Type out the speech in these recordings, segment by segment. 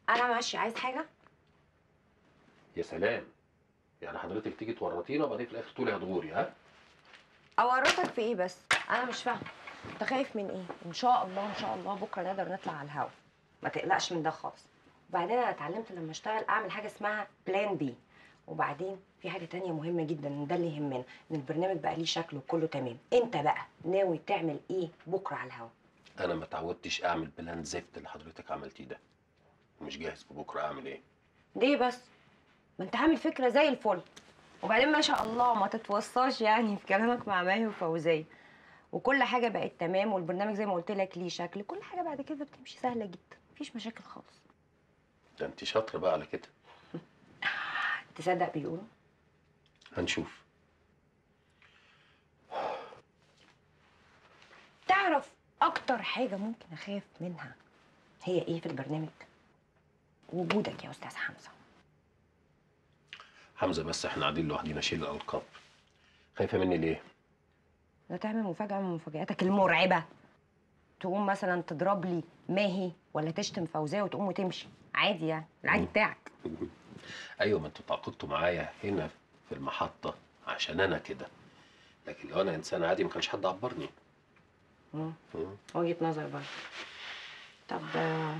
انا ماشي عايز حاجه يا سلام يعني حضرتك تيجي تورطينا وبعدين في الاخر تقولي هتغوري ها اورطك في ايه بس انا مش فاهمه انت خايف من ايه ان شاء الله ان شاء الله بكره نقدر نطلع على الهوا ما تقلقش من ده خالص وبعدين انا اتعلمت لما اشتغل اعمل حاجه اسمها بلان بي وبعدين في حاجه تانية مهمه جدا ان ده اللي يهمنا ان البرنامج بقى ليه شكل وكله تمام انت بقى ناوي تعمل ايه بكره على الهوا انا ما تعودتش اعمل بلان زفت اللي حضرتك عملتيه ده مش جاهز بكره اعمل ايه ليه بس ما انت عامل فكره زي الفل وبعدين ما شاء الله ما تتوصاش يعني في كلامك مع ماهي وفوزيه وكل حاجه بقت تمام والبرنامج زي ما قلت لك ليه شكل كل حاجه بعد كده بتمشي سهله جدا مفيش مشاكل خالص ده انت شاطره بقى على كده تصدق بيقولوا هنشوف تعرف اكتر حاجه ممكن اخاف منها هي ايه في البرنامج وجودك يا استاذ حمزه حمزه بس احنا قاعدين لوحدينا شيل الالقاب خايفه مني ليه لا تعمل مفاجاه من مفاجاتك المرعبه تقوم مثلا تضرب لي ماهي ولا تشتم فوزيه وتقوم وتمشي عادي يعني العادي بتاعك ايوه ما انتوا تعاقدتوا معايا هنا في المحطه عشان انا كده لكن لو انا انسان عادي ما كانش حد عبرني مم. مم. وجهة نظر برضه طب آه،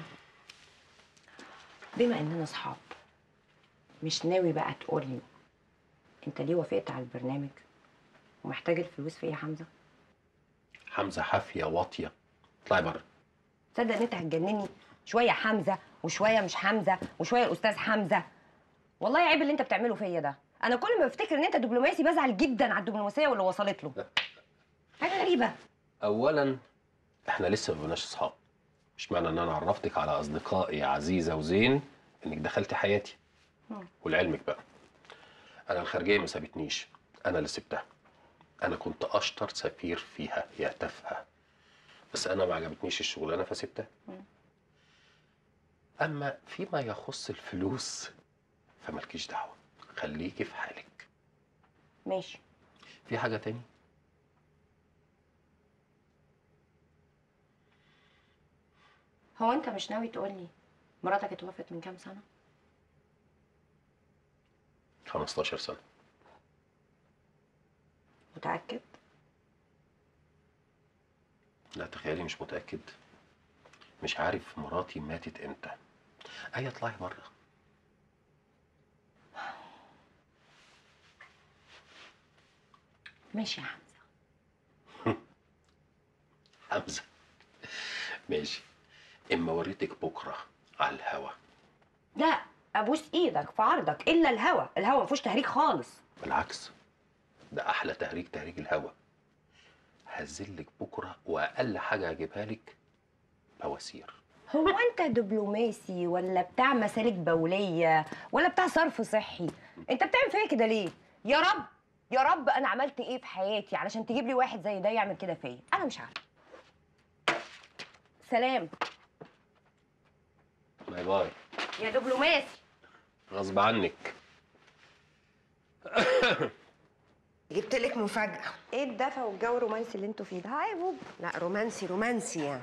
بما اننا اصحاب مش ناوي بقى تقولي انت ليه وافقت على البرنامج ومحتاج الفلوس في ايه يا حمزه حمزه حافيه واطيه اطلعي بره تصدق ان انت هتجنني شويه حمزه وشويه مش حمزه وشويه الاستاذ حمزه والله عيب اللي انت بتعمله فيا ده انا كل ما بفتكر ان انت دبلوماسي بزعل جدا على الدبلوماسيه واللي وصلت له حاجه غريبه اولا احنا لسه ما بقيناش اصحاب مش معنى ان انا عرفتك على اصدقائي عزيزه وزين انك دخلتي حياتي مم. ولعلمك بقى انا الخارجيه ما سابتنيش انا اللي سبتها انا كنت اشطر سفير فيها يا تافهه بس انا ما عجبتنيش الشغلانه فسبتها مم. اما فيما يخص الفلوس فمالكيش دعوه خليكي في حالك ماشي في حاجه تاني هو انت مش ناوي تقولي مراتك اتوفت من كام سنه 15 سنه متاكد لا تخيلي مش متأكد مش عارف مراتي ماتت امتى اي اطلعي بره ماشي يا حمزه حمزة ماشي اما وريتك بكرة على الهوا لا ابوس ايدك في عرضك الا الهوا الهوا ما فيهوش تهريج خالص بالعكس ده احلى تهريج تهريج الهوا هزلك بكرة واقل حاجة هجيبها لك بواسير هو انت دبلوماسي ولا بتاع مسالك بوليه ولا بتاع صرف صحي انت بتعمل فيا كده ليه يا رب يا رب انا عملت ايه في حياتي علشان تجيب لي واحد زي ده يعمل كده فيا انا مش عارفه سلام باي باي يا دبلوماسي غصب عنك جبت لك مفاجأة ايه الدفى والجو الرومانسي اللي انتوا فيه ده هاي يا بوب لا رومانسي رومانسي يعني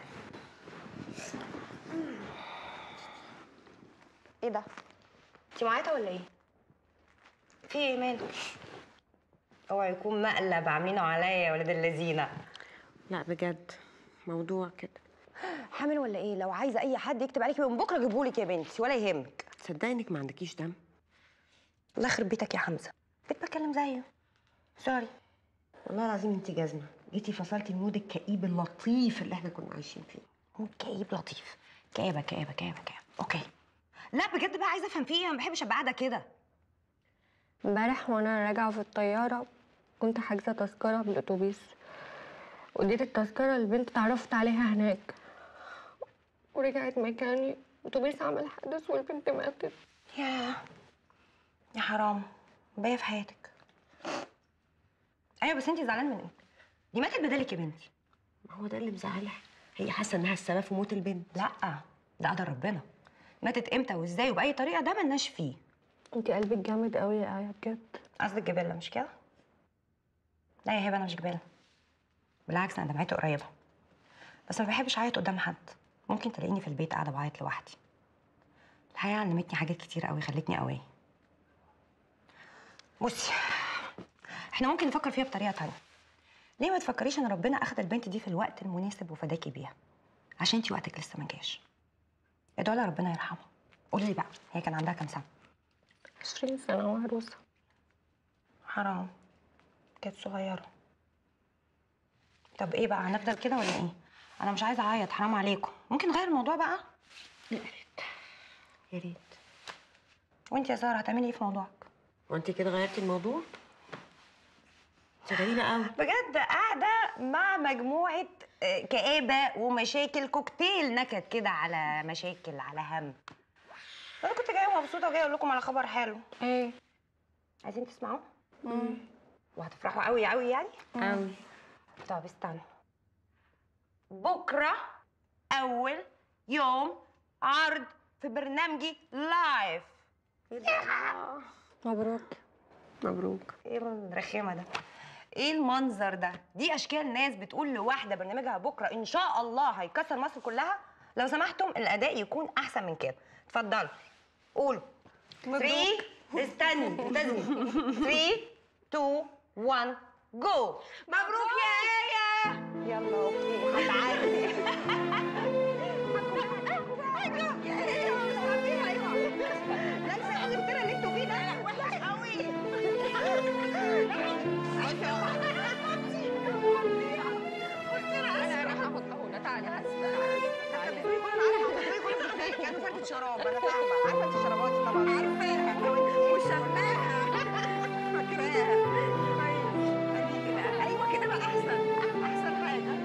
ايه ده انت معايا ولا ايه في ايه مالك اوعى يكون مقلب عاملينه عليا يا ولاد اللذينه لا بجد موضوع كده حامل ولا ايه لو عايزه اي حد يكتب عليكي من بكره اجيبهولك يا بنتي ولا يهمك تصدقي انك ما عندكيش دم الله يخرب بيتك يا حمزه بقيت بتكلم زيه سوري والله العظيم انت جزمة جيتي فصلتي المود الكئيب اللطيف اللي احنا كنا عايشين فيه مود كئيب لطيف كآبة كآبة كآبة كآبة اوكي لا بجد بقى عايزه افهم في ايه انا ما بحبش ابقى قاعده كده امبارح وانا راجعه في الطياره كنت حاجزه تذكره بالاتوبيس وديت التذكره لبنت اتعرفت عليها هناك ورجعت مكاني الاتوبيس عمل حادث والبنت ماتت يا يا حرام باقيه في حياتك ايوه بس انت زعلان من ايه دي ماتت بدالك يا بنتي ما هو ده اللي مزعلها هي حاسة انها السبب في موت البنت لا ده قدر ربنا ماتت امتى وازاي وباي طريقه ده ملناش فيه انت قلبك جامد قوي يا آية بجد قصدك جبله مش كده لا يا هبه انا مش جبله بالعكس انا دمعتي قريبه بس ما بحبش اعيط قدام حد ممكن تلاقيني في البيت قاعده بعيط لوحدي الحياه علمتني حاجات كتير قوي خلتني قوي بصي احنا ممكن نفكر فيها بطريقه تانية ليه ما تفكريش ان ربنا اخد البنت دي في الوقت المناسب وفداكي بيها عشان انتي وقتك لسه ما جاش ادعوا لها ربنا يرحمها قولي لي بقى هي كان عندها كام سنه 20 سنة وعروسة حرام كانت صغيره طب ايه بقى هنفضل كده ولا ايه انا مش عايزه اعيط حرام عليكم ممكن نغير الموضوع بقى يا ريت يا ريت وانت يا ساره هتعملي ايه في موضوعك وانت كده غيرتي الموضوع انت غريبه قوي بجد قاعده مع مجموعه آه، كآبه ومشاكل كوكتيل نكد كده على مشاكل على هم انا كنت جايه مبسوطه وجايه اقول لكم على خبر حلو ايه عايزين تسمعوه وهتفرحوا قوي قوي يعني قوي طب استنى بكره اول يوم عرض في برنامجي لايف مبروك مبروك ايه الرخامه ده ايه المنظر ده دي اشكال ناس بتقول لواحده برنامجها بكره ان شاء الله هيكسر مصر كلها لو سمحتم الاداء يكون احسن من كده اتفضلوا قولوا 3 استني انتظري 3 2 1 جو مبروك يا ايه يلا اوكي هتعدي لا لا الكده اللي انتوا فيه ده وحش قوي انا انا هحطه هنا تعالي تعالي كانوا فرقة شراب انا فاهمه عارفه انت شرابات طبعا عارفاها وشماها فاكراها ايوه كده بقى احسن احسن حاجه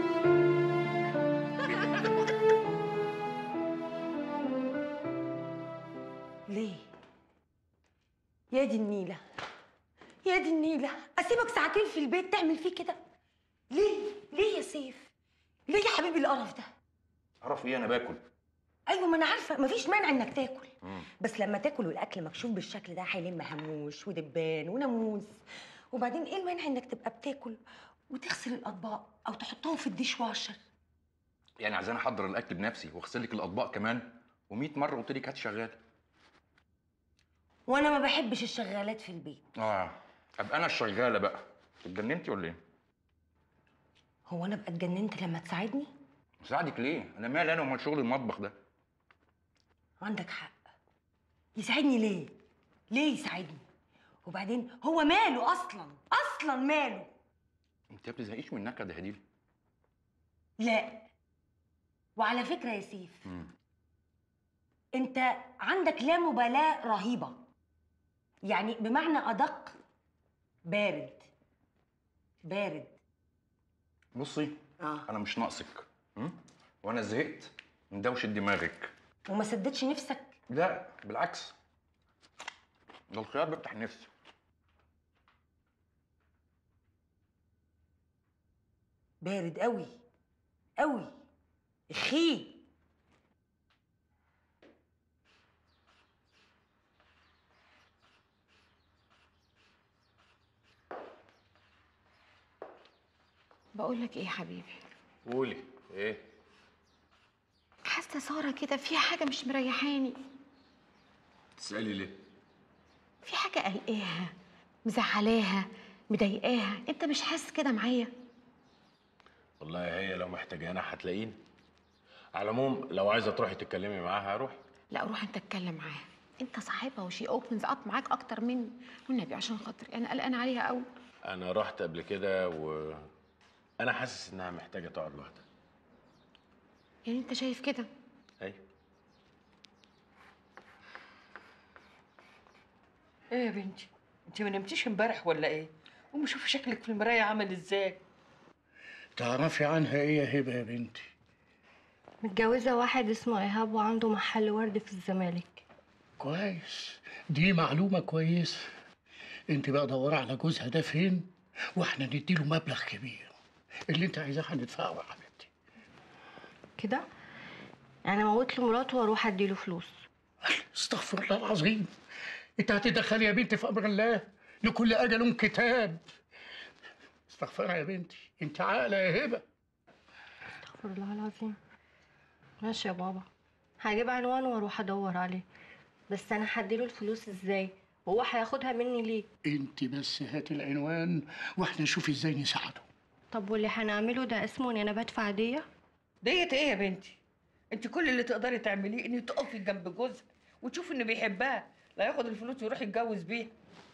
ليه؟ يا دي النيلة يا دي النيلة أسيبك ساعتين في البيت تعمل فيه كده ليه؟ ليه يا سيف؟ ليه يا حبيبي القرف ده؟ اعرف ايه انا باكل أيوة ما أنا عارفة مفيش مانع إنك تاكل بس لما تاكل والأكل مكشوف بالشكل ده هيلم هموش ودبان وناموس وبعدين إيه المانع إنك تبقى بتاكل وتغسل الأطباق أو تحطهم في الديش واشر يعني عايزاني احضر الاكل بنفسي واغسل لك الاطباق كمان و100 مره قلت لك هات شغال وأنا ما بحبش الشغالات في البيت اه ابقى انا الشغاله بقى اتجننتي ولا ايه هو أنا أبقى اتجننت لما تساعدني؟ مساعدك ليه انا مالي انا ومال شغل المطبخ ده عندك حق يساعدني ليه؟ ليه يساعدني؟ وبعدين هو ماله اصلا؟ اصلا ماله؟ انت ما بتزهقيش من النكد يا هديل لا وعلى فكره يا سيف مم. انت عندك لا مبالاه رهيبه يعني بمعنى ادق بارد بارد بصي اه انا مش ناقصك م? وانا زهقت من دوشه دماغك وما سددش نفسك لا بالعكس ده الخيار بيفتح النفس بارد قوي قوي اخي بقول لك ايه يا حبيبي قولي ايه حاسه ساره كده فيها حاجه مش مريحاني تسالي ليه في حاجه قلقاها مزعلاها مضايقاها انت مش حاسس كده معايا والله هي لو محتاجانا هتلاقيني على العموم لو عايزه تروحي تتكلمي معاها روحي لا روح انت اتكلم معاها انت صاحبها وشي اوبنز اب معاك اكتر مني والنبي عشان خاطري انا قلقانه عليها قوي انا رحت قبل كده و انا حاسس انها محتاجه تقعد لوحدها يعني انت شايف كده ايوه ايه يا بنتي انت ما نمتيش امبارح ولا ايه قومي شوفي شكلك في المرايه عامل ازاي تعرفي عنها ايه يا هبه يا بنتي متجوزة واحد اسمه إيهاب وعنده محل ورد في الزمالك كويس دي معلومه كويسه انت بقى دوري على جوزها ده فين واحنا نديله مبلغ كبير اللي انت عايزاه هندفعه يا حبيبتي كده يعني اموت له مراته واروح اديله فلوس استغفر الله العظيم انت هتدخلي يا بنتي في امر الله لكل اجل كتاب استغفرها يا بنتي انت عاقله يا هبه استغفر الله العظيم ماشي يا بابا هجيب عنوان واروح ادور عليه بس انا هديله الفلوس ازاي وهو هياخدها مني ليه انت بس هات العنوان واحنا نشوف ازاي نساعده طب واللي هنعمله ده اسمه ان انا بدفع ديه ديت ايه يا بنتي انت كل اللي تقدري تعمليه ان تقفي جنب جوزك وتشوفي انه بيحبها لا ياخد الفلوس ويروح يتجوز بيها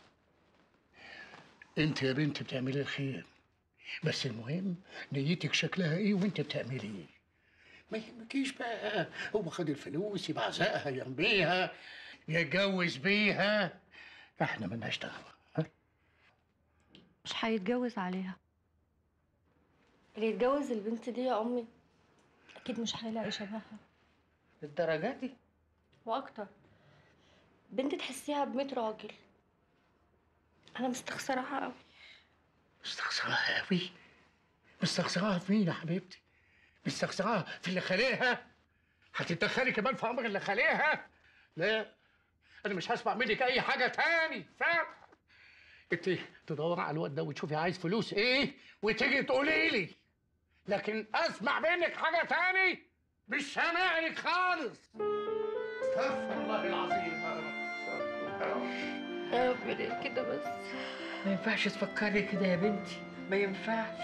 انت يا بنت بتعملي الخير بس المهم نيتك شكلها ايه وانت بتعملي ايه ما يهمكيش بقى هو خد الفلوس يبقى زقها يرميها يتجوز بيها احنا ملناش دعوه ها؟ مش هيتجوز عليها اللي يتجوز البنت دي يا امي اكيد مش هيلاقي شبهها للدرجه دي واكتر بنت تحسيها بميت راجل انا مستخسرها قوي مستخسراها قوي مستخسراها في مين يا حبيبتي مستخسراها في اللي خليها هتتدخلي كمان في امر اللي خليها لا انا مش هسمع منك اي حاجه تاني فاهم انت تدوري على الواد ده وتشوفي عايز فلوس ايه وتيجي تقولي لي لكن اسمع منك حاجه تاني مش سامعك خالص استغفر الله العظيم يا رب. يا رب ليه كده بس ما ينفعش تفكري كده يا بنتي ما ينفعش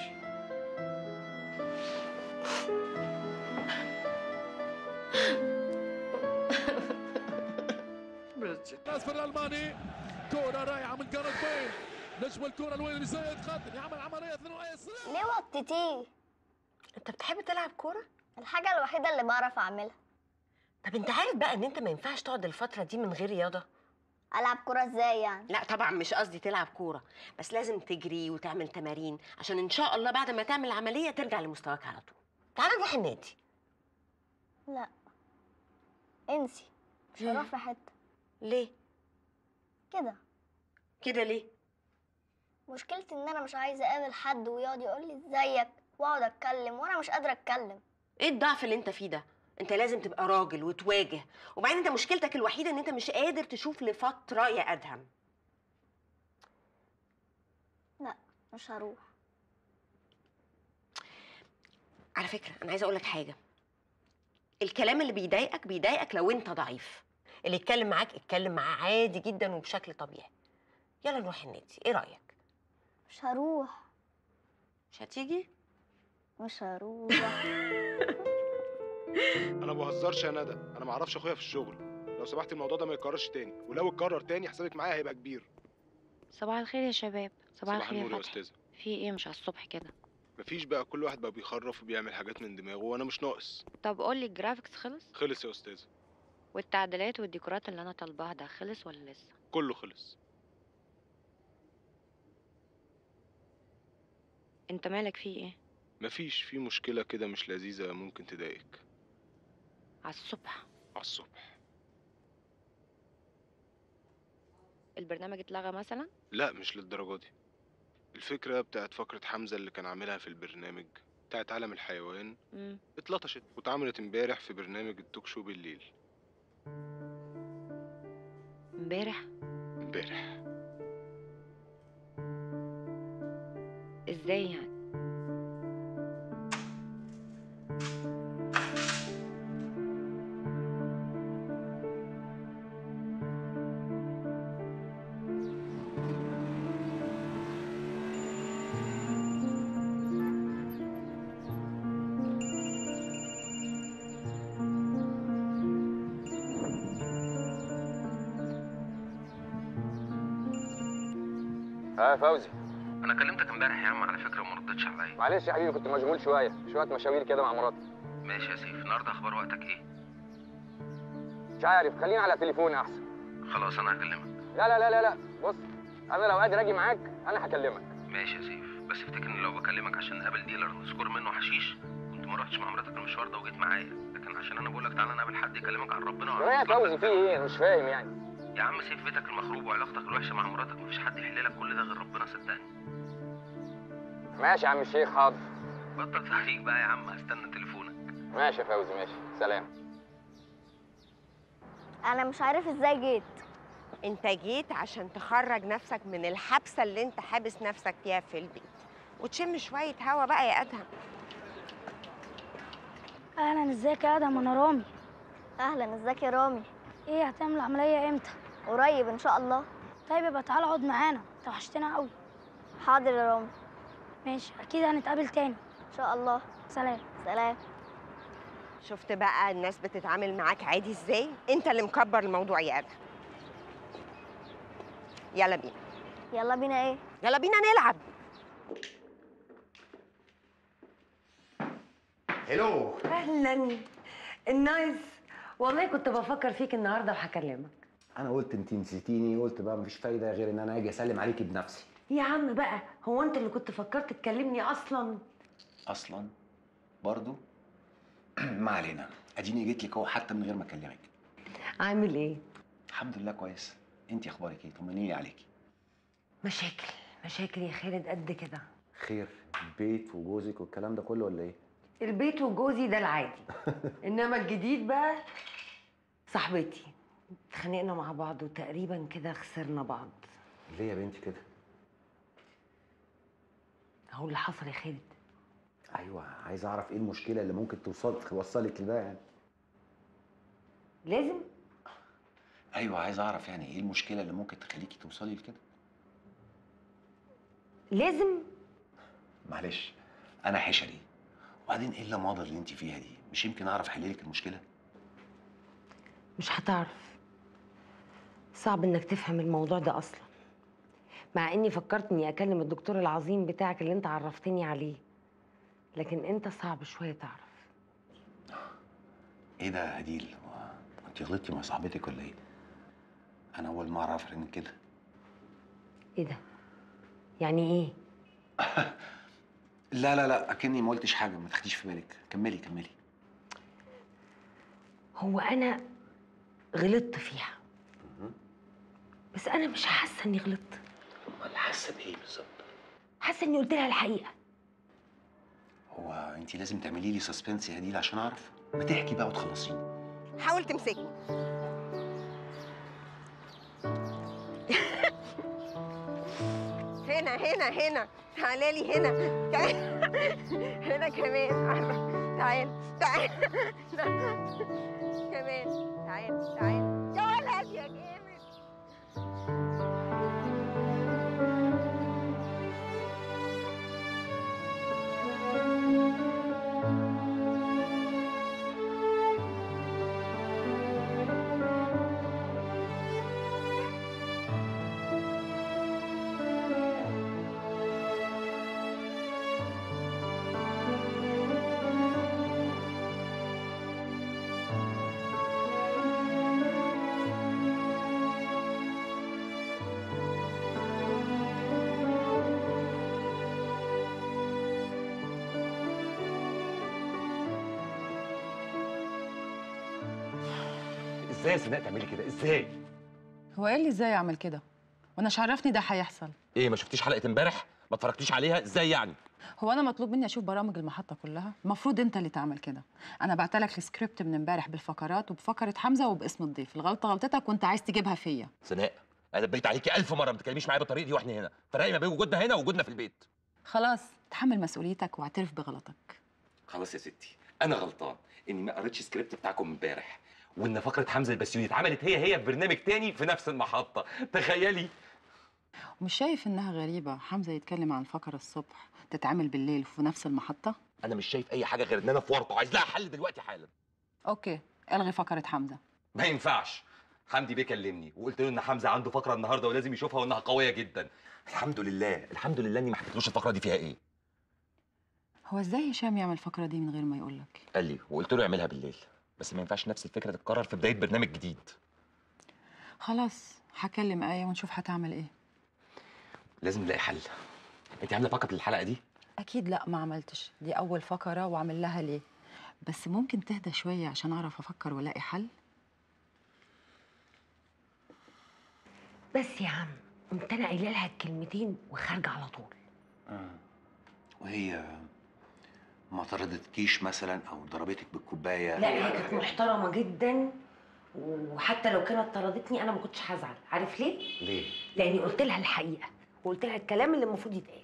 الاسفل الالماني كرة رائعة من جارد بيل نجم الكرة الويل زايد خاطر يعمل عملية ثنائية سريعة ليه وطيتيه؟ انت بتحب تلعب كوره الحاجة الوحيدة اللي بعرف أعملها طب انت عارف بقى ان انت ما ينفعش تقعد الفتره دي من غير رياضه ألعب كورة إزاي يعني؟ لا طبعا مش قصدي تلعب كوره بس لازم تجري وتعمل تمارين عشان ان شاء الله بعد ما تعمل العمليه ترجع لمستواك على طول تعالى نروح النادي لا انسي مش هروح في حتة ليه كده كده ليه مشكلتي إن أنا مش عايزة أقابل حد ويقعد يقول لي إزيك وأقعد أتكلم وأنا مش قادرة أتكلم ايه الضعف اللي انت فيه ده انت لازم تبقى راجل وتواجه وبعدين انت مشكلتك الوحيده ان انت مش قادر تشوف لفتره يا ادهم لا مش هروح على فكره انا عايزه اقول لك حاجه الكلام اللي بيضايقك بيضايقك لو انت ضعيف اللي يتكلم معاك اتكلم معاه عادي جدا وبشكل طبيعي يلا نروح النادي ايه رايك مش هروح مش هتيجي مش هروح انا ما بهزرش يا ندى انا ما اعرفش اخويا في الشغل لو سمحت الموضوع ده ما يتكررش تاني ولو اتكرر تاني حسابك معايا هيبقى كبير صباح الخير يا شباب صباح الخير النور يا يا فتحي استاذه في ايه مش على الصبح كده مفيش بقى كل واحد بقى بيخرف وبيعمل حاجات من دماغه وانا مش ناقص طب قول لي الجرافيكس خلص خلص يا استاذه والتعديلات والديكورات اللي انا طالباها ده خلص ولا لسه كله خلص انت مالك فيه ايه مفيش في مشكله كده مش لذيذه ممكن تضايقك على الصبح على الصبح البرنامج اتلغى مثلا لا مش للدرجه دي الفكره بتاعت فقره حمزه اللي كان عاملها في البرنامج بتاعت عالم الحيوان مم. اتلطشت واتعملت امبارح في برنامج التوك شو بالليل امبارح امبارح ازاي يعني ها يا فوزي انا كلمتك امبارح يا عم على فكره وما ردتش عليا معلش يا حبيبي كنت مشغول شويه شويه مشاوير كده مع مراتي ماشي يا سيف النهارده اخبار وقتك ايه مش عارف خلينا على تليفوني احسن خلاص انا هكلمك لا لا لا لا لا بص انا لو قادر اجي معاك انا هكلمك ماشي يا سيف بس افتكر ان لو بكلمك عشان نقابل ديلر نسكور منه حشيش كنت ما رحتش مع مراتك المشوار ده وجيت معايا لكن عشان انا بقول لك تعالى نقابل حد يكلمك عن ربنا ايه وعن يا فوزي في ايه انا مش فاهم يعني يا عم سيف بيتك المخروب وعلاقتك الوحشه مع مراتك مفيش حد يحل لك كل ده غير ربنا صدقني ماشي يا عم الشيخ حاضر بطل تحريك بقى يا عم هستنى تليفونك ماشي يا فوزي ماشي سلام أنا مش عارف إزاي جيت انت جيت عشان تخرج نفسك من الحبسه اللي انت حابس نفسك فيها في البيت وتشم شويه هوا بقى يا ادهم أهلا إزيك يا آدم أنا رامي اهلا ازيك يا رامي ايه هتعمل العمليه امتى قريب ان شاء الله طيب يبقى تعالى اقعد معانا انت وحشتنا قوي حاضر يا رامي ماشي اكيد هنتقابل تاني ان شاء الله سلام سلام شفت بقى الناس بتتعامل معاك عادي ازاي انت اللي مكبر الموضوع يا ادم يلا بينا يلا بينا ايه يلا بينا نلعب هلو اهلا النايس والله كنت بفكر فيك النهارده وهكلمك انا قلت انت نسيتيني قلت بقى مفيش فايده غير ان انا اجي اسلم عليكي بنفسي يا عم بقى هو انت اللي كنت فكرت تكلمني اصلا اصلا برضو ما علينا اديني جيت لك اهو حتى من غير ما اكلمك عامل ايه الحمد لله كويس انت اخبارك ايه طمنيني عليكي مشاكل مشاكل يا خالد قد كده خير البيت وجوزك والكلام ده كله ولا ايه البيت وجوزي ده العادي انما الجديد بقى صاحبتي اتخانقنا مع بعض وتقريبا كده خسرنا بعض ليه يا بنتي كده اهو اللي حصل يا خالد ايوه عايز اعرف ايه المشكله اللي ممكن توصل توصلك لده يعني لازم ايوه عايز اعرف يعني ايه المشكله اللي ممكن تخليكي توصلي لكده لازم معلش انا حشري وبعدين ايه اللماضه اللي انت فيها دي مش يمكن اعرف احل لك المشكله مش هتعرف صعب انك تفهم الموضوع ده اصلا مع اني فكرت اني اكلم الدكتور العظيم بتاعك اللي انت عرفتني عليه لكن انت صعب شويه تعرف ايه ده يا هديل هو انت غلطتي مع صاحبتك ولا ايه انا اول ما اعرف ان كده ايه ده يعني ايه لا لا لا اكني ما قلتش حاجه ما تاخديش في بالك كملي كملي هو انا غلطت فيها بس انا مش حاسه اني غلطت امال حاسه بايه بالظبط حاسه اني قلت لها الحقيقه هو انت لازم تعملي لي سسبنس يا هديل عشان اعرف ما تحكي بقى وتخلصيني حاول تمسكني هنا هنا هنا تعالى لي هنا تعال- هنا كمان تعال تعال كمان تعال تعال يا ولد يا جامد ازاي يا سناء تعملي كده ازاي هو ايه اللي ازاي اعمل كده وانا مش عرفني ده هيحصل ايه ما شفتيش حلقه امبارح ما اتفرجتيش عليها ازاي يعني هو انا مطلوب مني اشوف برامج المحطه كلها المفروض انت اللي تعمل كده انا بعتلك السكريبت من امبارح بالفقرات وبفقره حمزه وباسم الضيف الغلطه غلطتك وانت عايز تجيبها فيا سناء انا نبهت عليكي ألف مره ما تتكلميش معايا بالطريقه دي واحنا هنا فرقي ما بين وجودنا هنا ووجودنا في البيت خلاص تحمل مسؤوليتك واعترف بغلطك خلاص يا ستي انا غلطان اني ما قريتش السكريبت بتاعكم امبارح وان فقره حمزه البسيوني اتعملت هي هي في برنامج تاني في نفس المحطه تخيلي ومش شايف انها غريبه حمزه يتكلم عن الفقره الصبح تتعمل بالليل في نفس المحطه انا مش شايف اي حاجه غير ان انا في ورطه عايز لها حل دلوقتي حالا اوكي الغي فقره حمزه ما ينفعش حمدي بيه كلمني وقلت له ان حمزه عنده فقره النهارده ولازم يشوفها وانها قويه جدا الحمد لله الحمد لله اني ما حكيتلوش الفقره دي فيها ايه هو ازاي هشام يعمل الفقره دي من غير ما يقول لك قال لي وقلت له يعملها بالليل بس ما ينفعش نفس الفكره تتكرر في بدايه برنامج جديد خلاص هكلم ايه ونشوف هتعمل ايه لازم نلاقي حل انت عامله باك اب للحلقه دي اكيد لا ما عملتش دي اول فقره واعمل لها ليه بس ممكن تهدى شويه عشان اعرف افكر والاقي حل بس يا عم قمت انا قايله لها الكلمتين وخارجه على طول آه. وهي ما طردتكيش مثلا او ضربتك بالكوبايه لا هي كانت محترمه جدا وحتى لو كانت طردتني انا ما كنتش هزعل عارف ليه ليه لاني قلت لها الحقيقه وقلت لها الكلام اللي المفروض يتقال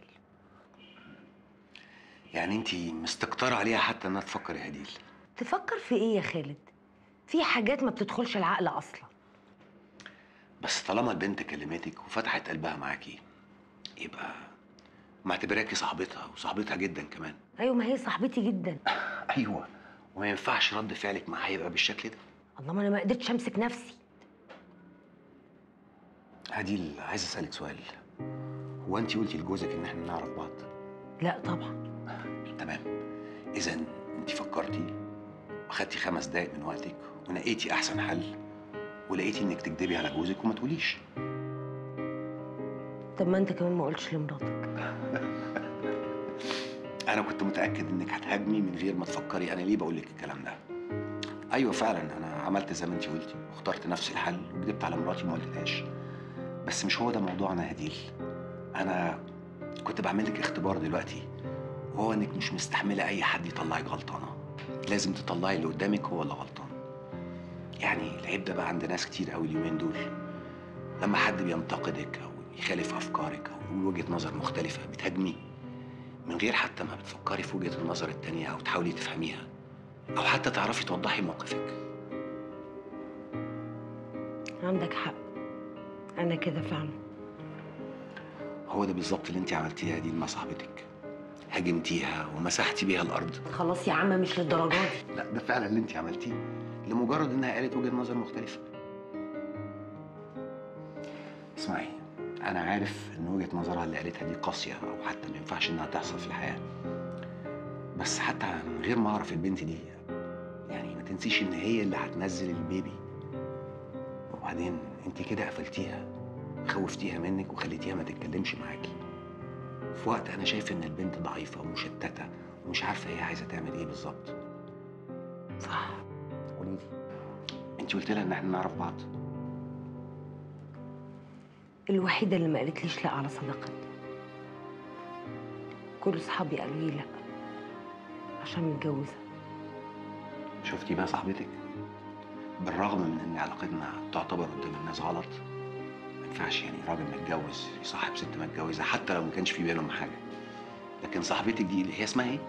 يعني انت مستكتره عليها حتى انها تفكر يا هديل تفكر في ايه يا خالد في حاجات ما بتدخلش العقل اصلا بس طالما البنت كلمتك وفتحت قلبها معاكي يبقى معتبراكي صاحبتها وصاحبتها جدا كمان ايوه ما هي صاحبتي جدا ايوه وما ينفعش رد فعلك معاها يبقى بالشكل ده الله ما انا ما قدرتش امسك نفسي عديل عايز اسالك سؤال هو انت قلتي لجوزك ان احنا نعرف بعض لا طبعا تمام اذا انت فكرتي واخدتي خمس دقايق من وقتك ونقيتي احسن حل ولقيتي انك تكدبي على جوزك وما تقوليش طب ما انت كمان ما قلتش لمراتك انا كنت متاكد انك هتهاجمي من غير ما تفكري انا ليه بقول لك الكلام ده ايوه فعلا انا عملت زي ما انت قلتي واخترت نفس الحل وكدبت على مراتي وما قلتلهاش بس مش هو ده موضوعنا يا هديل انا كنت بعمل لك اختبار دلوقتي وهو انك مش مستحمله اي حد يطلعك غلطانه لازم تطلعي اللي قدامك هو اللي غلطان يعني العيب ده بقى عند ناس كتير قوي اليومين دول لما حد بينتقدك او يخالف افكارك او يقول وجهه نظر مختلفه بتهاجميه من غير حتى ما بتفكري في وجهه النظر التانيه او تحاولي تفهميها او حتى تعرفي توضحي موقفك عندك حق انا كده فعلا هو ده بالظبط اللي انت عملتيها دي مع صاحبتك هاجمتيها ومسحتي بيها الارض خلاص يا عم مش للدرجه دي لا ده فعلا اللي انت عملتيه لمجرد انها قالت وجهه نظر مختلفه اسمعي انا عارف ان وجهه نظرها اللي قالتها دي قاسيه او حتى ما ينفعش انها تحصل في الحياه بس حتى من غير ما اعرف البنت دي يعني ما تنسيش ان هي اللي هتنزل البيبي وبعدين انت كده قفلتيها خوفتيها منك وخليتيها ما تتكلمش معاكي في وقت انا شايف ان البنت ضعيفه ومشتته ومش عارفه هي عايزه تعمل ايه بالظبط صح قولي لي انت قلت لها ان احنا نعرف بعض الوحيده اللي ما قالتليش لا على صداقتنا كل اصحابي قالوا لي لا عشان متجوزه شفتي بقى صاحبتك بالرغم من ان علاقتنا تعتبر قدام الناس غلط ما ينفعش يعني راجل متجوز يصاحب ست متجوزه حتى لو ما كانش في بينهم حاجه لكن صاحبتك دي اللي هي اسمها ايه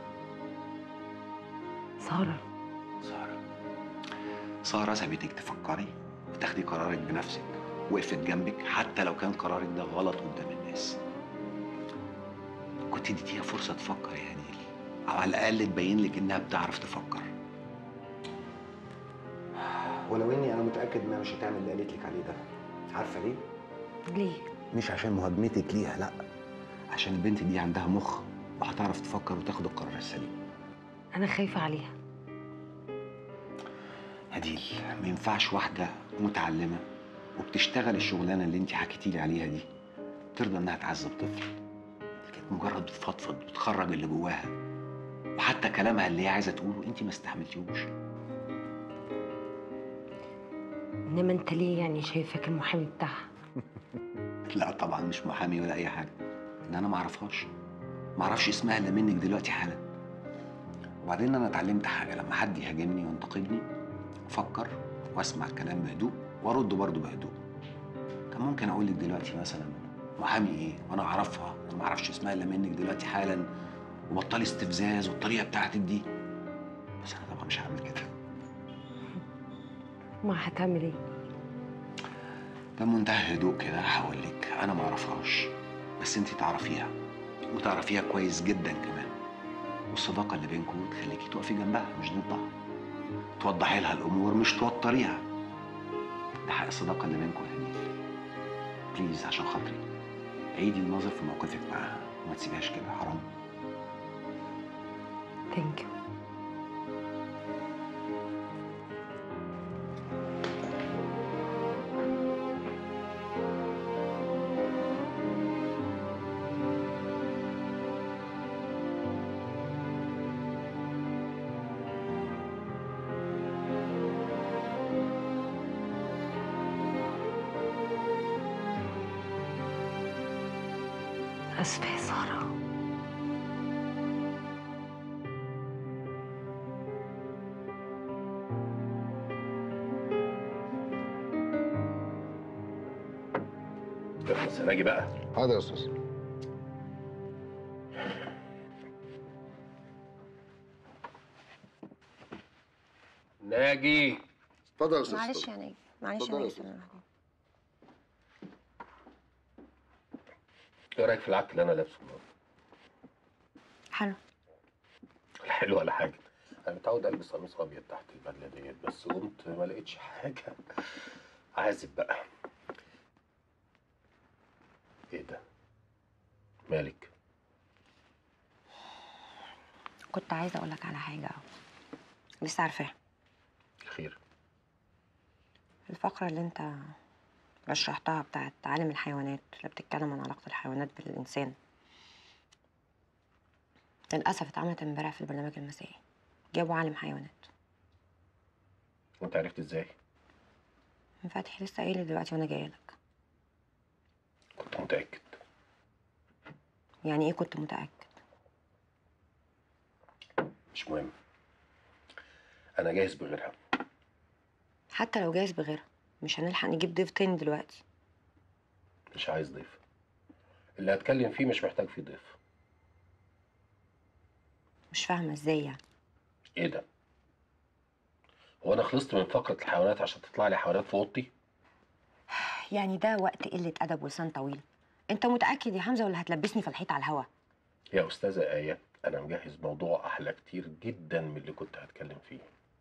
ساره ساره ساره سابتك تفكري وتاخدي قرارك بنفسك وقفت جنبك حتى لو كان قرارك ده غلط قدام الناس كنت اديتيها فرصه تفكر يا هديل او على الاقل تبين لك انها بتعرف تفكر ولو اني انا متاكد انها مش هتعمل اللي قالت لك عليه ده عارفه ليه ليه مش عشان مهاجمتك ليها لا عشان البنت دي عندها مخ وهتعرف تفكر وتاخد القرار السليم انا خايفه عليها هديل ما ينفعش واحده متعلمه وبتشتغل الشغلانه اللي انت حكيتي لي عليها دي ترضى انها تعذب طفل كانت مجرد بتفضفض بتخرج اللي جواها وحتى كلامها اللي هي عايزه تقوله انت ما استحملتيهوش انما انت ليه يعني شايفك المحامي بتاعها لا طبعا مش محامي ولا اي حاجه ان انا ما اعرفهاش ما اعرفش اسمها الا منك دلوقتي حالا وبعدين انا اتعلمت حاجه لما حد يهاجمني وينتقدني افكر واسمع الكلام بهدوء وارده برضه بهدوء كان ممكن اقول لك دلوقتي مثلا محامي ايه وانا اعرفها انا ما اعرفش اسمها الا منك دلوقتي حالا وبطلي استفزاز والطريقه بتاعتك دي بس انا طبعا مش هعمل كده ما هتعمل ايه بمنتهى هدوء كده هقول لك انا ما اعرفهاش بس انت تعرفيها وتعرفيها كويس جدا كمان والصداقه اللي بينكم تخليكي تقفي جنبها مش ضدها توضحي لها الامور مش توتريها ده حق الصداقه اللي بينكم يا هنيل بليز عشان خاطري عيدي النظر في موقفك معاها وما تسيبهاش كده حرام ثانك يو اسفه يا ساره بس انا اجي بقى حاضر يا استاذ ناجي اتفضل يا استاذ معلش اتفضل. يا ناجي معلش يا اتفضل يا ناجي أستاذ. سلام عليكم. ايه رايك في العك اللي انا لابسه النهارده؟ حلو لا حلو ولا حاجه انا متعود البس قميص ابيض تحت البدله ديت بس قمت ما لقيتش حاجه عازب بقى ايه ده مالك كنت عايزه اقول لك على حاجه لسه عارفاها خير الفقره اللي انت شرحتها بتاعت عالم الحيوانات اللي بتتكلم عن علاقه الحيوانات بالانسان للاسف اتعملت امبارح في البرنامج المسائي جابوا عالم حيوانات وانت عرفت ازاي من فتحي لسه قايل لي دلوقتي وانا جايه لك كنت متاكد يعني ايه كنت متاكد مش مهم انا جاهز بغيرها حتى لو جايز بغيرها مش هنلحق نجيب ضيف تاني دلوقتي مش عايز ضيف اللي هتكلم فيه مش محتاج فيه ضيف مش فاهمه ازاي يعني ايه ده هو انا خلصت من فقره الحيوانات عشان تطلع لي حيوانات في اوضتي يعني ده وقت قله ادب ولسان طويل انت متاكد يا حمزه ولا هتلبسني في الحيط على الهوا يا استاذه ايه انا مجهز موضوع احلى كتير جدا من اللي كنت هتكلم فيه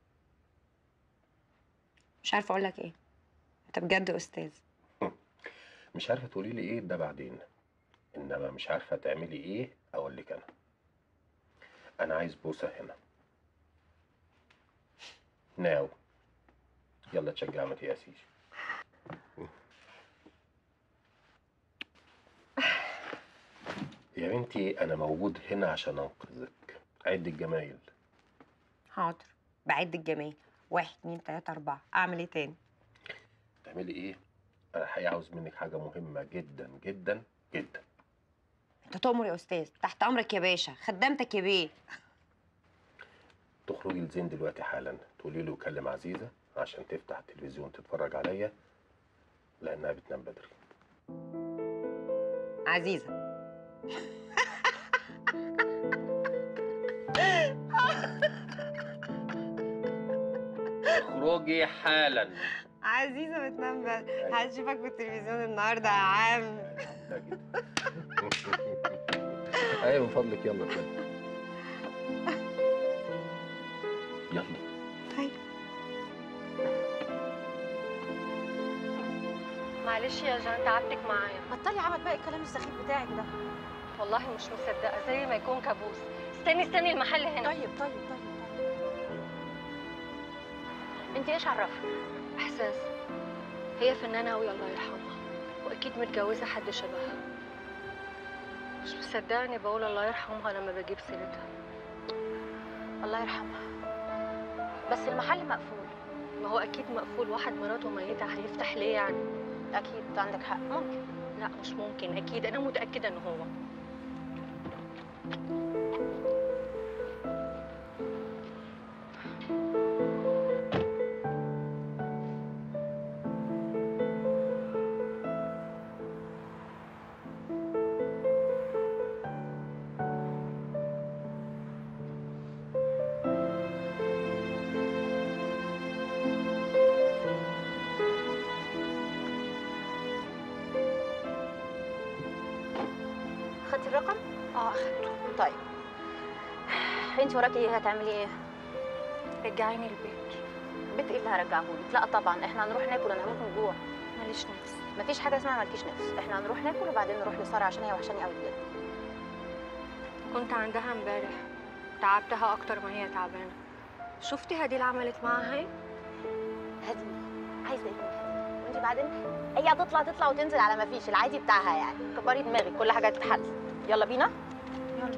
مش عارفه اقول لك ايه انت بجد استاذ مش عارفه تقولي لي ايه ده بعدين انما مش عارفه تعملي ايه اقول لك انا انا عايز بوسه هنا ناو يلا تشجع ما تيأسيش يا بنتي انا موجود هنا عشان انقذك عد الجمايل حاضر بعد الجمال واحد اتنين تلاته اربعه اعمل ايه تاني تعملي ايه انا الحقيقه عاوز منك حاجه مهمه جدا جدا جدا انت تؤمر يا استاذ تحت امرك يا باشا خدامتك يا بيه تخرجي لزين دلوقتي حالا تقولي له كلم عزيزه عشان تفتح التلفزيون تتفرج عليا لانها بتنام بدري عزيزه اخرجي حالا عزيزه بتنام بدري هشوفك في التلفزيون النهارده يا عم ايوه من فضلك يلا اتفضل يلا معلش يا جان تعبتك معايا بطلي عمل بقى الكلام السخيف بتاعك ده والله مش مصدقه زي ما يكون كابوس استني استني المحل هنا طيب طيب طيب انت ايش عرفك احساس هي فنانه قوي الله يرحمها واكيد متجوزه حد شبهها مش مصدقه اني بقول الله يرحمها لما بجيب سيرتها الله يرحمها بس المحل مقفول ما هو اكيد مقفول واحد مراته ميته هيفتح ليه يعني اكيد عندك حق ممكن لا مش ممكن اكيد انا متاكده ان هو خدتي الرقم اه اخدته طيب انت وراكي ايه هتعملي ايه رجعيني البيت بيت ايه اللي هرجعهولك لا طبعا احنا هنروح ناكل انا هموت من جوع ماليش نفس مفيش حاجه اسمها مالكيش نفس احنا هنروح ناكل وبعدين نروح لساره عشان هي وحشاني قوي بجد كنت عندها امبارح تعبتها اكتر ما هي تعبانه شفتي هدي اللي عملت معاها ايه هدي عايزه ايه من هدي وانت بعدين هي هتطلع تطلع وتنزل على ما فيش العادي بتاعها يعني كبري دماغك كل حاجه هتتحل يلا بينا يلا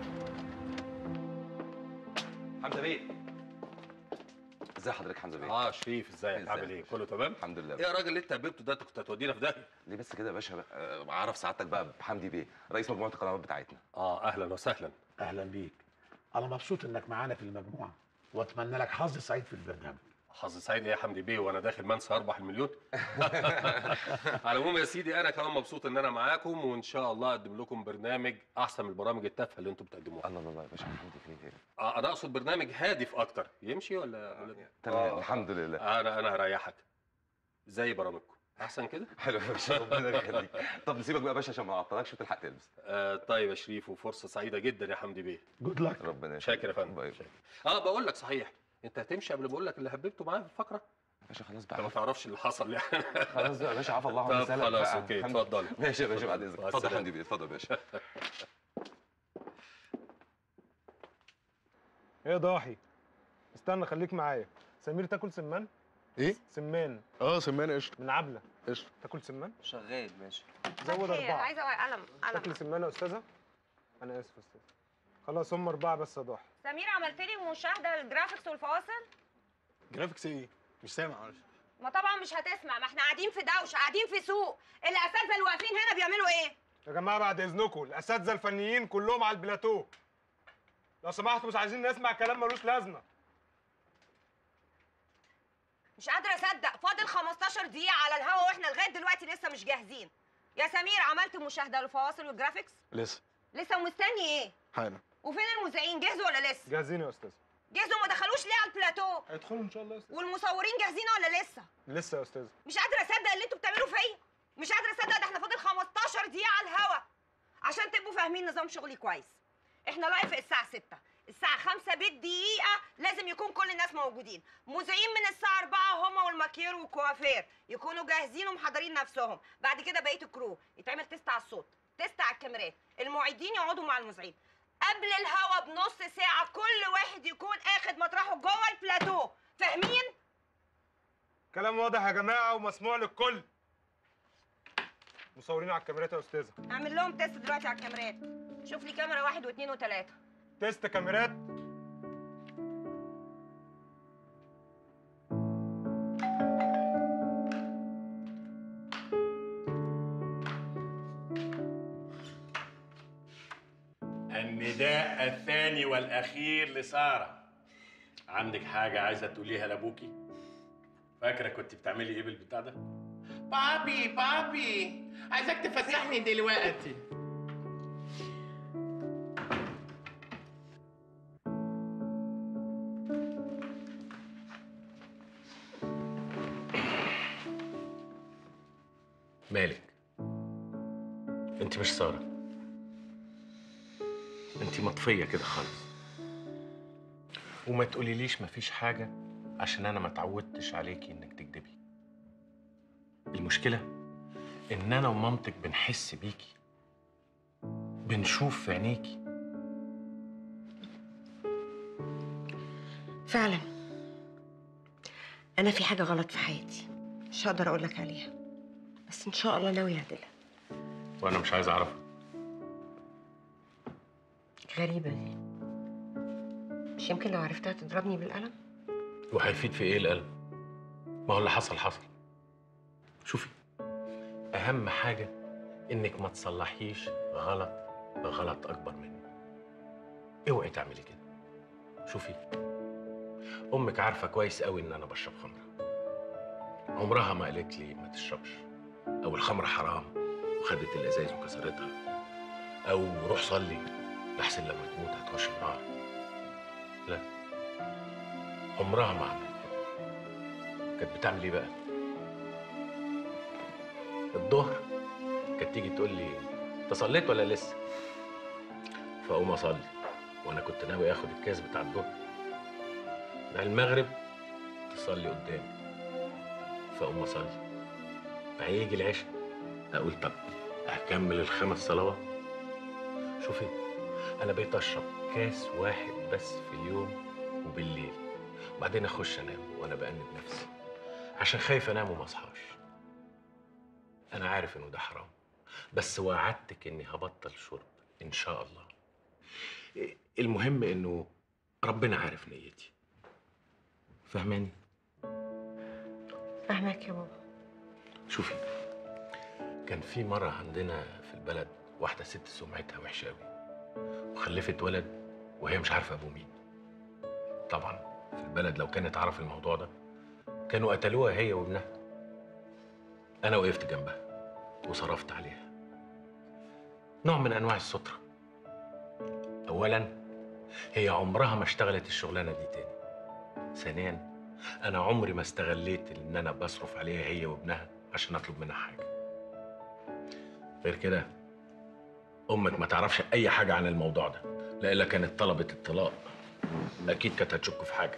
حمزه بيه ازي حضرتك حمزه بيه اه شريف ازيك عامل ايه كله تمام الحمد لله ايه يا راجل اللي انت قابلته ده كنت هتودينا في داهيه ليه بس كده يا باشا بقى؟ آه، اعرف سعادتك بقى بحمدي بيه رئيس مجموعه القنوات بتاعتنا اه اهلا وسهلا اهلا بيك انا مبسوط انك معانا في المجموعه واتمنى لك حظ سعيد في البرنامج حظ سعيد إيه يا حمدي بيه وانا داخل منسى اربح المليون على العموم يا سيدي انا كمان مبسوط ان انا معاكم وان شاء الله اقدم لكم برنامج احسن من البرامج التافهه اللي انتم بتقدموها الله الله يا باشا حمدي فين فين آه انا اقصد برنامج هادف اكتر يمشي ولا ولا تمام الحمد لله انا انا هريحك زي برامجكم احسن كده حلو يا باشا ربنا يخليك طب نسيبك بقى يا باشا عشان ما اعطلكش وتلحق تلبس آه طيب يا شريف وفرصه سعيده جدا يا حمدي بيه جود لك ربنا شاكر يا فندم شاكر. اه بقول لك صحيح انت هتمشي قبل ما اقول لك اللي حببته معايا في الفقره يا باشا خلاص انت بقى ما تعرفش اللي حصل يعني خلاص بقى يا باشا عفى الله عن طب لسانك خلاص بقى. اوكي الحمد- اتفضل ماشي يا باشا بعد اذنك مع اتفضل السلامة. حمدي بيه اتفضل يا باشا ايه يا ضاحي استنى خليك معايا سمير تاكل سمان ايه سمان اه سمان قشطه من عبله قشطه تاكل سمان شغال ماشي زود هي اربعه عايزه قلم قلم تاكل سمان يا استاذه انا اسف يا استاذ خلاص هم اربعه بس يا ضاحي سمير عملت لي مشاهده للجرافيكس والفواصل جرافيكس ايه مش سامع معلش ما طبعا مش هتسمع ما احنا قاعدين في دوشه قاعدين في سوق الاساتذه اللي واقفين هنا بيعملوا ايه يا جماعه بعد اذنكم الاساتذه الفنيين كلهم على البلاتو لو سمحتوا مش عايزين نسمع كلام ملوش لازمه مش قادره اصدق فاضل 15 دقيقه على الهوا واحنا لغايه دلوقتي لسه مش جاهزين يا سمير عملت مشاهده للفواصل والجرافيكس لسه لسه مستني ايه حالا وفين المذيعين جهزوا ولا لسه جاهزين يا استاذ جهزوا ما دخلوش ليه على البلاتو هيدخلوا ان شاء الله يا استاذ والمصورين جاهزين ولا لسه لسه يا استاذ مش قادره اصدق اللي انتوا بتعملوه فيا مش قادره اصدق ده احنا فاضل 15 دقيقه على الهوا عشان تبقوا فاهمين نظام شغلي كويس احنا لايف الساعه 6 الساعة 5 بالدقيقة لازم يكون كل الناس موجودين، مذيعين من الساعة 4 هما والماكير والكوافير يكونوا جاهزين ومحضرين نفسهم، بعد كده بقية الكرو يتعمل تيست على الصوت، تيست على الكاميرات، المعدين يقعدوا مع المذيعين. قبل الهوا بنص ساعة كل واحد يكون اخد مطرحه جوه البلاتو، فاهمين؟ كلام واضح يا جماعه ومسموع للكل مصورين على الكاميرات يا استاذه اعمل لهم تيست دلوقتي على الكاميرات شوف لي كاميرا واحد واثنين وثلاثة تيست كاميرات النداء الثاني والأخير لسارة عندك حاجة عايزة تقوليها لأبوكي؟ فاكرة كنت بتعملي إيه بالبتاع ده؟ بابي بابي عايزك تفسحني دلوقتي مالك؟ أنت مش سارة أنت مطفية كده خالص وما تقوليليش مفيش حاجة عشان أنا ما اتعودتش عليكي إنك تكدبي المشكلة إن أنا ومامتك بنحس بيكي بنشوف في عينيكي فعلا انا في حاجه غلط في حياتي مش هقدر اقول لك عليها بس ان شاء الله ناوي اعدلها وأنا مش عايز أعرف غريبه دي مش يمكن لو عرفتها تضربني بالقلم وهيفيد في إيه القلب؟ ما هو اللي حصل حصل شوفي أهم حاجة إنك ما تصلحيش غلط بغلط أكبر منه اوعي تعملي كده شوفي أمك عارفة كويس قوي إن أنا بشرب خمرة عمرها ما قالت لي ما تشربش أو الخمرة حرام وخدت الأزايز وكسرتها أو روح صلي لحسن لما تموت هتخش النار لا عمرها ما عملت كده كانت بتعمل ايه بقى؟ الظهر كانت تيجي تقول لي انت صليت ولا لسه؟ فاقوم اصلي وانا كنت ناوي اخد الكاس بتاع الظهر مع المغرب تصلي قدامي فاقوم اصلي فهيجي العشاء اقول طب هكمل الخمس صلوات شوفي انا بقيت اشرب كاس واحد بس في اليوم وبالليل وبعدين اخش انام وانا بأنب نفسي عشان خايف انام وما اصحاش انا عارف انه ده حرام بس وعدتك اني هبطل شرب ان شاء الله إيه، المهم انه ربنا عارف نيتي فاهماني فاهمك يا بابا شوفي كان في مرة عندنا في البلد واحدة ست سمعتها وحشة قوي وخلفت ولد وهي مش عارفة أبوه مين طبعا في البلد لو كانت عرف الموضوع ده كانوا قتلوها هي وابنها انا وقفت جنبها وصرفت عليها نوع من انواع الستره اولا هي عمرها ما اشتغلت الشغلانه دي تاني ثانيا انا عمري ما استغليت ان انا بصرف عليها هي وابنها عشان اطلب منها حاجه غير كده امك ما تعرفش اي حاجه عن الموضوع ده لألا كانت طلبت الطلاق اكيد كانت هتشك في حاجه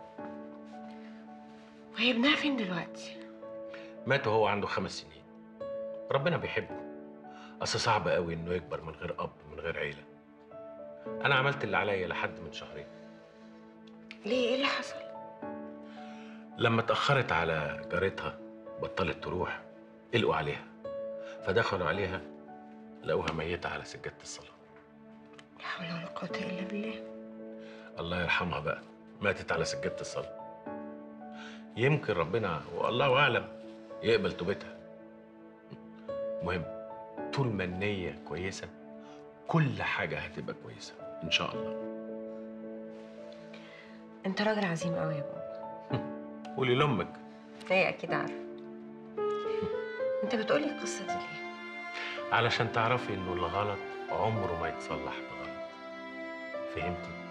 وهي ابنها فين دلوقتي مات وهو عنده خمس سنين ربنا بيحبه اصل صعب قوي انه يكبر من غير اب من غير عيله انا عملت اللي عليا لحد من شهرين ليه ايه اللي حصل لما اتاخرت على جارتها بطلت تروح قلقوا عليها فدخلوا عليها لقوها ميته على سجاده الصلاه لا حول ولا قوه الا بالله الله يرحمها بقى ماتت على سجاده الصلاه يمكن ربنا والله اعلم يقبل توبتها مهم طول ما النيه كويسه كل حاجه هتبقى كويسه ان شاء الله انت راجل عظيم قوي يا بابا قولي لامك هي اكيد عارفه انت بتقولي القصه دي ليه علشان تعرفي انه الغلط عمره ما يتصلح بغلط فهمتي